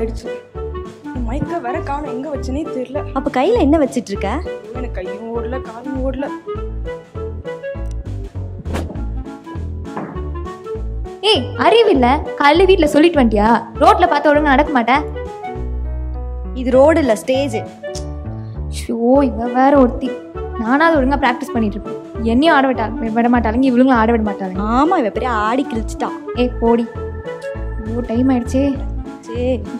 ஆயிடுச்சு மைக்க வேற காணும் எங்க வச்சனே தெரியல அப்ப கையில என்ன வச்சிட்டு இருக்க எனக்கு கையும் ஓடல காலும் ஓடல ஏய் அறிவில்ல காலையில வீட்ல சொல்லிட்டு வந்துட்டியா ரோட்ல பார்த்து ஒழுங்கா நடக்க மாட்டேன் இது ரோடு இல்ல ஸ்டேஜ் ஷோ இவ வேற ஒருத்தி நானாவது ஒழுங்கா ப்ராக்டிஸ் பண்ணிட்டு இருப்பேன் என்னையும் ஆட விட்டாங்க விட மாட்டாளுங்க இவளுங்களும் ஆட விட மாட்டாளுங்க ஆமா இவ பெரிய ஆடி கிழிச்சிட்டா ஏய் போடி ஓ டைம் ஆயிடுச்சே சே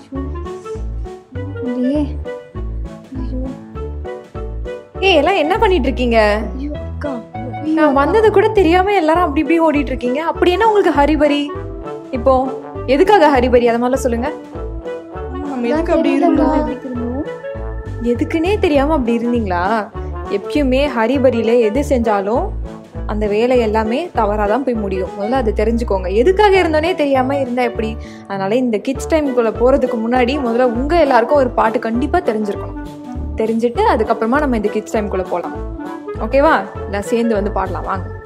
இல்லையே ஐயோ ஏய் எல்லாம் என்ன பண்ணிட்டு இருக்கீங்க ஐயோ அக்கா நான் வந்தது கூட தெரியாம எல்லாரும் அப்படி இப்படி ஓடிட்டு இருக்கீங்க அப்படி என்ன உங்களுக்கு ஹரிபரி இப்போ எதுக்காக ஹரிபரி அத மாதிரிலாம் சொல்லுங்க நம்ம எதுக்கு அப்படி இருந்தோம் எதுக்குன்னே தெரியாம அப்படி இருந்தீங்களா எப்பயுமே ஹரிபரியில எது செஞ்சாலும் அந்த வேலை எல்லாமே தவறாதான் தான் போய் முடியும் முதல்ல அது தெரிஞ்சுக்கோங்க எதுக்காக இருந்தோனே தெரியாம இருந்தா எப்படி அதனால இந்த கிட்ஸ் டைம்குள்ள போறதுக்கு முன்னாடி முதல்ல உங்க எல்லாருக்கும் ஒரு பாட்டு கண்டிப்பா தெரிஞ்சிருக்கணும் தெரிஞ்சுட்டு அதுக்கப்புறமா நம்ம இந்த கிட்ஸ் டைம்குள்ள போகலாம் ஓகேவா எல்லாம் சேர்ந்து வந்து பாடலாம் வாங்க